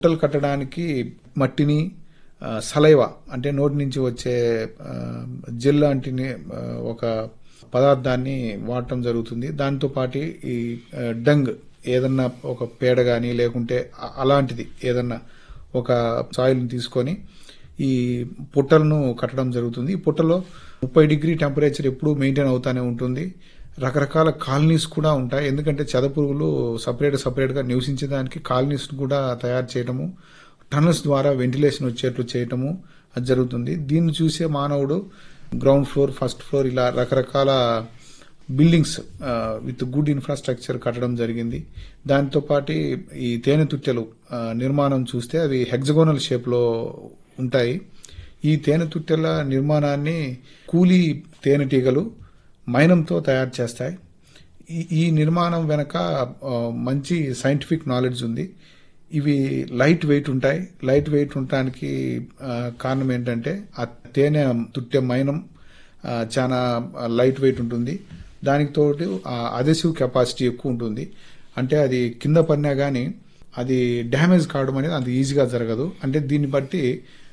పుట్టలు కట్టడానికి మట్టిని సలైవ అంటే నోటి నుంచి వచ్చే ఆ, జెల్ లాంటి ని- ఆ, ఒక పదార్థాన్ని వాడటం జరుగుతుంది దాంతో పాటు ఈ ఆ, డంగ్ ఏదన్నా ఒక పేడ కానీ లేకుంటే అ- అలాంటిది ఏదన్నా ఒక సాయిల్ని తీసుకొని ఈ పుట్టలను కట్టడం జరుగుతుంది ఈ పుట్టలో ముప్పై డిగ్రీ టెంపరేచర్ ఎప్పుడూ మెయింటైన్ అవుతానే ఉంటుంది రకరకాల కాలనీస్ కూడా ఉంటాయి ఎందుకంటే చెదపురుగులు సపరేట్ సపరేట్గా నివసించడానికి కాలనీస్ కూడా తయారు చేయడము టనల్స్ ద్వారా వెంటిలేషన్ వచ్చేట్లు చేయటము అది జరుగుతుంది దీన్ని చూసే మానవుడు గ్రౌండ్ ఫ్లోర్ ఫస్ట్ ఫ్లోర్ ఇలా రకరకాల బిల్డింగ్స్ విత్ గుడ్ ఇన్ఫ్రాస్ట్రక్చర్ కట్టడం జరిగింది దాంతో పాటు ఈ తేనె తుట్టెలు ఆ, నిర్మాణం చూస్తే అవి హెగ్జగోనల్ షేప్లో ఉంటాయి ఈ తేనె తుట్టెల నిర్మాణాన్ని కూలీ తేనెటీగలు మైనంతో తయారు చేస్తాయి ఈ ఈ నిర్మాణం వెనక ఆ, మంచి సైంటిఫిక్ నాలెడ్జ్ ఉంది ఇవి లైట్ వెయిట్ ఉంటాయి లైట్ వెయిట్ ఉండటానికి ఆ, కారణం ఏంటంటే ఆ తేనె తుట్టె మైనం ఆ, చాలా లైట్ వెయిట్ ఉంటుంది దానికి తోటి అదెసివ్ కెపాసిటీ ఎక్కువ ఉంటుంది అంటే అది కింద పడినా కానీ అది డ్యామేజ్ కావడం అనేది అంత ఈజీగా జరగదు అంటే దీన్ని బట్టి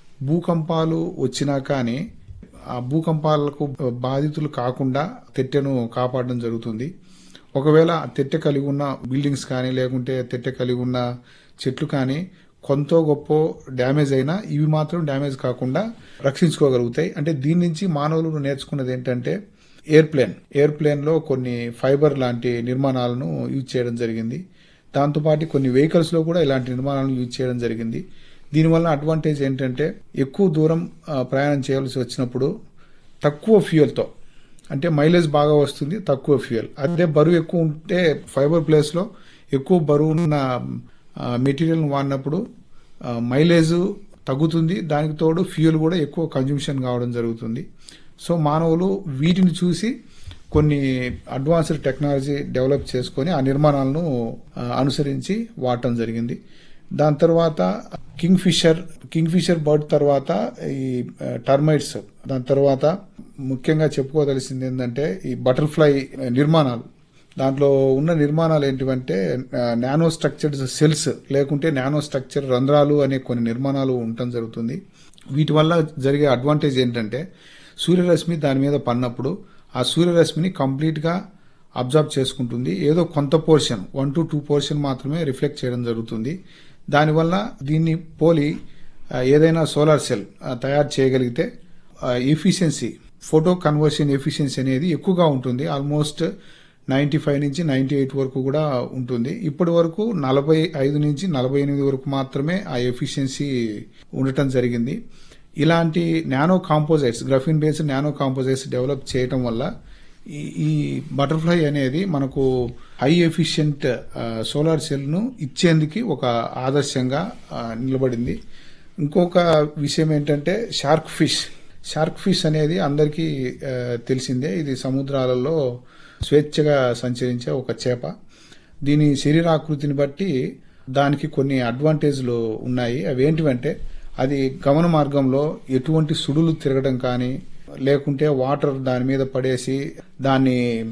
భూకంపాలు వచ్చినా కానీ ఆ భూకంపాలకు బాధితులు కాకుండా తెట్టెను కాపాడడం జరుగుతుంది ఒకవేళ ఆ తెట్టె కలిగి ఉన్న బిల్డింగ్స్ కానీ లేకుంటే తెట్టె కలిగి ఉన్న చెట్లు కానీ కొంత గొప్ప డ్యామేజ్ అయినా ఇవి మాత్రం డ్యామేజ్ కాకుండా రక్షించుకోగలుగుతాయి అంటే దీని నుంచి మానవులు నేర్చుకున్నది ఏంటంటే ఎయిర్ప్లేన్ ఎయిర్ప్లేన్లో కొన్ని ఫైబర్ లాంటి నిర్మాణాలను యూజ్ చేయడం జరిగింది దాంతోపాటు కొన్ని వెహికల్స్లో కూడా ఇలాంటి నిర్మాణాలను యూజ్ చేయడం జరిగింది దీనివల్ల అడ్వాంటేజ్ ఏంటంటే ఎక్కువ దూరం ఆ, ప్రయాణం చేయాల్సి వచ్చినప్పుడు తక్కువ ఫ్యూయల్తో అంటే మైలేజ్ బాగా వస్తుంది తక్కువ ఫ్యూయల్ అదే బరువు ఎక్కువ ఉంటే ఫైబర్ ప్లేస్లో ఎక్కువ బరువు ఉన్న మెటీరియల్ వాడినప్పుడు ఆ, మైలేజ్ తగ్గుతుంది దానికి తోడు ఫ్యూయల్ కూడా ఎక్కువ కన్జంప్షన్ కావడం జరుగుతుంది సో మానవులు వీటిని చూసి కొన్ని అడ్వాన్స్డ్ టెక్నాలజీ డెవలప్ చేసుకొని ఆ నిర్మాణాలను ఆ, అనుసరించి వాడటం జరిగింది దాని తర్వాత kingfisher kingfisher bird తర్వాత ఈ టర్మైట్స్ దాని తర్వాత ముఖ్యంగా చెప్పుకోదలసింది ఏంటంటే ఈ బటర్ఫ్లై నిర్మాణాలు దాంట్లో ఉన్న నిర్మాణాలు ఏంటివంటే నానో స్ట్రక్చర్డ్ సెల్స్ లేకుంటే నానో స్ట్రక్చర్ రంధ్రాలు అనే కొన్ని నిర్మాణాలు ఉండటం జరుగుతుంది వీటి వల్ల జరిగే అడ్వాంటేజ్ ఏంటంటే సూర్యరశ్మి దాని మీద పడినప్పుడు ఆ సూర్యరశ్మిని కంప్లీట్గా అబ్జర్వ్ చేసుకుంటుంది ఏదో కొంత portion one to two portion మాత్రమే రిఫ్లెక్ట్ చేయడం జరుగుతుంది దానివల్ల దీన్ని పోలి ఆ, ఏదైనా సోలార్ సెల్ ఆ, తయారు చేయగలిగితే ఎఫిషియన్సీ ఫోటో కన్వర్షన్ ఎఫిషియన్సీ అనేది ఎక్కువగా ఉంటుంది ఆల్మోస్ట్ నైంటీ ఫైవ్ నుంచి నైంటీ ఎయిట్ వరకు కూడా ఉంటుంది ఇప్పటి వరకు నలభై ఐదు నుంచి నలభై ఎనిమిది వరకు మాత్రమే ఆ ఎఫిషియన్సీ ఉండటం జరిగింది ఇలాంటి nano composites graphene based nano composites develop చేయటం వల్ల ఈ ఈ బటర్ఫ్లై అనేది మనకు హై ఎఫిషియంట్ సోలార్ సెల్ను ఇచ్చేందుకు ఒక ఆదర్శంగా ఆ, నిలబడింది ఇంకొక విషయం ఏంటంటే షార్క్ ఫిష్ షార్క్ ఫిష్ అనేది అందరికీ ఆ, తెలిసిందే ఇది సముద్రాలలో స్వేచ్ఛగా సంచరించే ఒక చేప దీని శరీరాకృతిని బట్టి దానికి కొన్ని అడ్వాంటేజ్లు ఉన్నాయి అవి ఏంటివంటే అది గమన మార్గంలో ఎటువంటి సుడులు తిరగడం కానీ లేకుంటే వాటర్ దాని మీద పడేసి దాన్ని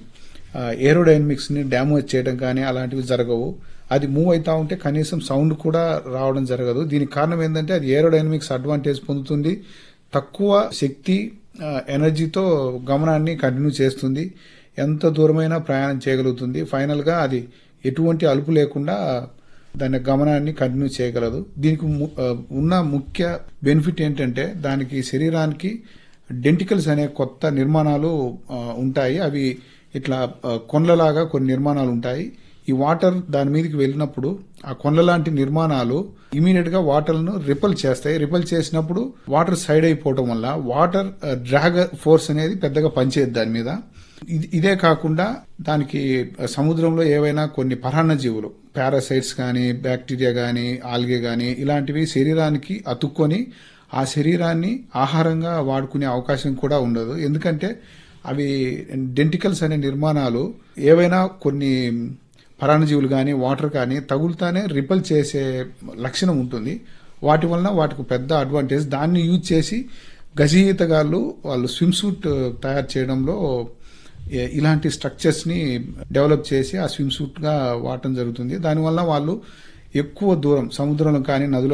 ఏరోడైనమిక్స్ ని డ్యామేజ్ చేయడం కానీ అలాంటివి జరగవు అది మూవ్ అవుతా ఉంటే కనీసం సౌండ్ కూడా రావడం జరగదు దీనికి కారణం ఏంటంటే అది ఏరోడైనమిక్స్ అడ్వాంటేజ్ పొందుతుంది తక్కువ శక్తి ఆ, ఎనర్జీతో గమనాన్ని కంటిన్యూ చేస్తుంది ఎంత దూరమైనా ప్రయాణం చేయగలుగుతుంది ఫైనల్ గా అది ఎటువంటి అలుపు లేకుండా దాని గమనాన్ని కంటిన్యూ చేయగలదు దీనికి ము- ఆ, ఉన్న ముఖ్య బెనిఫిట్ ఏంటంటే దానికి శరీరానికి డెంటికల్స్ అనే కొత్త నిర్మాణాలు ఆ, ఉంటాయి అవి ఇట్లా ఆ, కొండలాగా కొన్ని నిర్మాణాలు ఉంటాయి ఈ వాటర్ దాని మీదకి వెళ్ళినప్పుడు ఆ కొండ లాంటి నిర్మాణాలు ఇమీడియట్ గా వాటర్ ను రిపల్ చేస్తాయి రిపల్ చేసినప్పుడు వాటర్ సైడ్ అయిపోవటం వల్ల వాటర్ డ్రాగ్ ఫోర్స్ అనేది పెద్దగా పనిచేయదు దాని మీద ఇది- ఇదే కాకుండా దానికి సముద్రంలో ఏవైనా కొన్ని పరాన్న జీవులు పారాసైట్స్ కానీ బ్యాక్టీరియా కానీ ఆల్గే కానీ ఇలాంటివి శరీరానికి అతుక్కొని ఆ శరీరాన్ని ఆహారంగా వాడుకునే అవకాశం కూడా ఉండదు ఎందుకంటే అవి డెంటికల్స్ అనే నిర్మాణాలు ఏవైనా కొన్ని పరాణజీవులు కానీ వాటర్ కానీ తగులుతానే రిపల్ చేసే లక్షణం ఉంటుంది వాటి వలన వాటికి పెద్ద అడ్వాంటేజ్ దాన్ని యూజ్ చేసి గజీతగాళ్ళు వాళ్ళు స్విమ్ సూట్ తయారు చేయడంలో ఏ- ఇలాంటి స్ట్రక్చర్స్ ని డెవలప్ చేసి ఆ స్విమ్ సూట్ గా వాడటం జరుగుతుంది దానివల్ల వాళ్ళు ఎక్కువ దూరం సముద్రంలో కానీ నదిలో